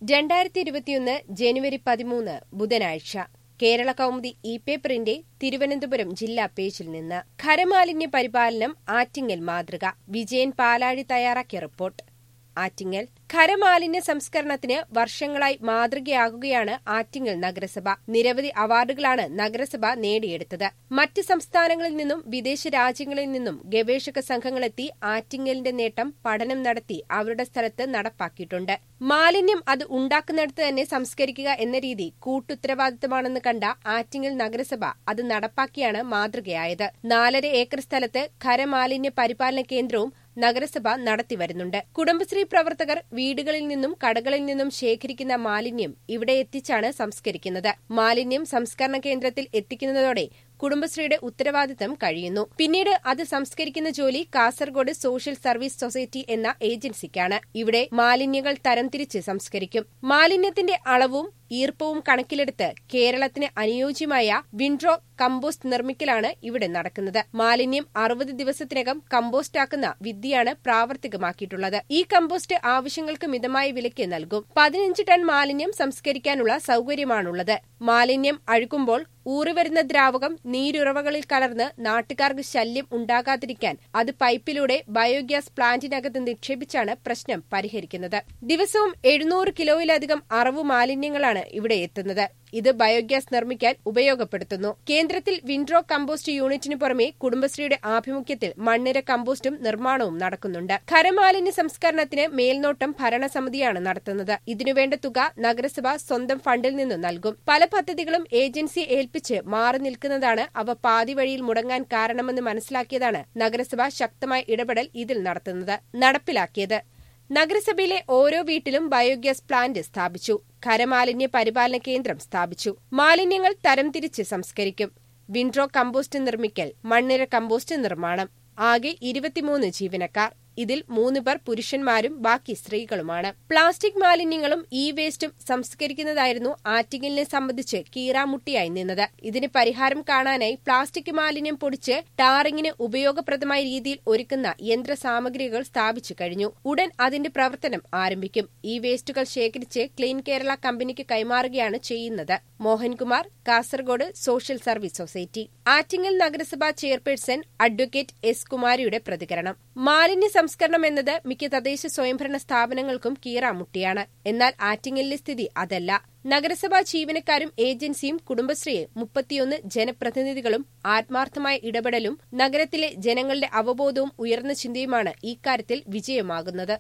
രണ്ടായിരത്തി ഇരുപത്തിയൊന്ന് ജനുവരി പതിമൂന്ന് ബുധനാഴ്ച കേരള കൗമുദി ഇ പേപ്പറിന്റെ തിരുവനന്തപുരം ജില്ലാ പേജിൽ നിന്ന് ഖരമാലിന്യ പരിപാലനം ആറ്റിങ്ങൽ മാതൃക വിജയൻ പാലാഴി തയ്യാറാക്കിയ റിപ്പോർട്ട് ആറ്റിങ്ങൽ ഖരമാലിന്യ സംസ്കരണത്തിന് വർഷങ്ങളായി മാതൃകയാകുകയാണ് ആറ്റിങ്ങൽ നഗരസഭ നിരവധി അവാർഡുകളാണ് നഗരസഭ നേടിയെടുത്തത് മറ്റ് സംസ്ഥാനങ്ങളിൽ നിന്നും വിദേശ രാജ്യങ്ങളിൽ നിന്നും ഗവേഷക സംഘങ്ങളെത്തി ആറ്റിങ്ങലിന്റെ നേട്ടം പഠനം നടത്തി അവരുടെ സ്ഥലത്ത് നടപ്പാക്കിയിട്ടുണ്ട് മാലിന്യം അത് ഉണ്ടാക്കുന്നിടത്ത് തന്നെ സംസ്കരിക്കുക എന്ന രീതി കൂട്ടുത്തരവാദിത്തമാണെന്ന് കണ്ട ആറ്റിങ്ങൽ നഗരസഭ അത് നടപ്പാക്കിയാണ് മാതൃകയായത് നാലര ഏക്കർ സ്ഥലത്ത് ഖരമാലിന്യ പരിപാലന കേന്ദ്രവും നഗരസഭ നടത്തിവരുന്നുണ്ട് കുടുംബശ്രീ പ്രവർത്തകർ വീടുകളിൽ നിന്നും കടകളിൽ നിന്നും ശേഖരിക്കുന്ന മാലിന്യം ഇവിടെ എത്തിച്ചാണ് സംസ്കരിക്കുന്നത് മാലിന്യം സംസ്കരണ കേന്ദ്രത്തിൽ എത്തിക്കുന്നതോടെ കുടുംബശ്രീയുടെ ഉത്തരവാദിത്തം കഴിയുന്നു പിന്നീട് അത് സംസ്കരിക്കുന്ന ജോലി കാസർഗോഡ് സോഷ്യൽ സർവീസ് സൊസൈറ്റി എന്ന ഏജൻസിക്കാണ് ഇവിടെ മാലിന്യങ്ങൾ തരംതിരിച്ച് സംസ്കരിക്കും മാലിന്യത്തിന്റെ അളവും ഈർപ്പവും കണക്കിലെടുത്ത് കേരളത്തിന് അനുയോജ്യമായ വിൻഡ്രോ കമ്പോസ്റ്റ് നിർമ്മിക്കലാണ് ഇവിടെ നടക്കുന്നത് മാലിന്യം അറുപത് ദിവസത്തിനകം കമ്പോസ്റ്റാക്കുന്ന വിദ്യയാണ് പ്രാവർത്തികമാക്കിയിട്ടുള്ളത് ഈ കമ്പോസ്റ്റ് ആവശ്യങ്ങൾക്ക് മിതമായ വിലയ്ക്ക് നൽകും പതിനഞ്ച് ടൺ മാലിന്യം സംസ്കരിക്കാനുള്ള സൌകര്യമാണുള്ളത് മാലിന്യം അഴുകുമ്പോൾ ഊറിവരുന്ന ദ്രാവകം നീരുറവകളിൽ കലർന്ന് നാട്ടുകാർക്ക് ശല്യം ഉണ്ടാകാതിരിക്കാൻ അത് പൈപ്പിലൂടെ ബയോഗ്യാസ് പ്ലാന്റിനകത്ത് നിക്ഷേപിച്ചാണ് പ്രശ്നം പരിഹരിക്കുന്നത് ദിവസവും എഴുന്നൂറ് കിലോയിലധികം അറവു മാലിന്യങ്ങളാണ് ഇവിടെ എത്തുന്നത് ഇത് ബയോഗ്യാസ് നിർമ്മിക്കാൻ ഉപയോഗപ്പെടുത്തുന്നു കേന്ദ്രത്തിൽ വിൻഡ്രോ കമ്പോസ്റ്റ് യൂണിറ്റിന് പുറമെ കുടുംബശ്രീയുടെ ആഭിമുഖ്യത്തിൽ മണ്ണിര കമ്പോസ്റ്റും നിർമ്മാണവും നടക്കുന്നുണ്ട് ഖരമാലിന്യ സംസ്കരണത്തിന് മേൽനോട്ടം ഭരണസമിതിയാണ് നടത്തുന്നത് ഇതിനുവേണ്ട തുക നഗരസഭ സ്വന്തം ഫണ്ടിൽ നിന്ന് നൽകും പല പദ്ധതികളും ഏജൻസി ഏൽപ്പിച്ച് മാറി നിൽക്കുന്നതാണ് അവ പാതി വഴിയിൽ മുടങ്ങാൻ കാരണമെന്ന് മനസ്സിലാക്കിയതാണ് നഗരസഭ ശക്തമായ ഇടപെടൽ ഇതിൽ നടത്തുന്നത് നടപ്പിലാക്കിയത് നഗരസഭയിലെ ഓരോ വീട്ടിലും ബയോഗ്യാസ് പ്ലാന്റ് സ്ഥാപിച്ചു ഖരമാലിന്യ പരിപാലന കേന്ദ്രം സ്ഥാപിച്ചു മാലിന്യങ്ങൾ തരംതിരിച്ച് സംസ്കരിക്കും വിൻഡ്രോ കമ്പോസ്റ്റ് നിർമ്മിക്കൽ മണ്ണിര കമ്പോസ്റ്റ് നിർമ്മാണം ആകെ ഇരുപത്തിമൂന്ന് ജീവനക്കാർ ഇതിൽ മൂന്ന് പേർ പുരുഷന്മാരും ബാക്കി സ്ത്രീകളുമാണ് പ്ലാസ്റ്റിക് മാലിന്യങ്ങളും ഇ വേസ്റ്റും സംസ്കരിക്കുന്നതായിരുന്നു ആറ്റിങ്ങലിനെ സംബന്ധിച്ച് കീറാമുട്ടിയായി നിന്നത് ഇതിന് പരിഹാരം കാണാനായി പ്ലാസ്റ്റിക് മാലിന്യം പൊടിച്ച് ടാറിങ്ങിന് ഉപയോഗപ്രദമായ രീതിയിൽ ഒരുക്കുന്ന യന്ത്ര സാമഗ്രികൾ സ്ഥാപിച്ചു കഴിഞ്ഞു ഉടൻ അതിന്റെ പ്രവർത്തനം ആരംഭിക്കും ഈ വേസ്റ്റുകൾ ശേഖരിച്ച് ക്ലീൻ കേരള കമ്പനിക്ക് കൈമാറുകയാണ് ചെയ്യുന്നത് Mohankumar Kasaragod social service society Attingal നഗരസഭാ ചെയർപേഴ്സൺ അഡ്വക്കേറ്റ് എസ് കുമാരിയുടെ പ്രതികരണം മാലിന്യ സംസ്കരണം എന്നത് മിക്ക തദ്ദേശ സ്വയംഭരണ സ്ഥാപനങ്ങൾക്കും കീറാമുട്ടിയാണ് എന്നാൽ ആറ്റിങ്ങലിലെ സ്ഥിതി അതല്ല നഗരസഭാ ജീവനക്കാരും ഏജൻസിയും കുടുംബശ്രീയെ മുപ്പത്തിയൊന്ന് ജനപ്രതിനിധികളും ആത്മാർത്ഥമായ ഇടപെടലും നഗരത്തിലെ ജനങ്ങളുടെ അവബോധവും ഉയർന്ന ചിന്തയുമാണ് ഇക്കാര്യത്തിൽ വിജയമാകുന്നത്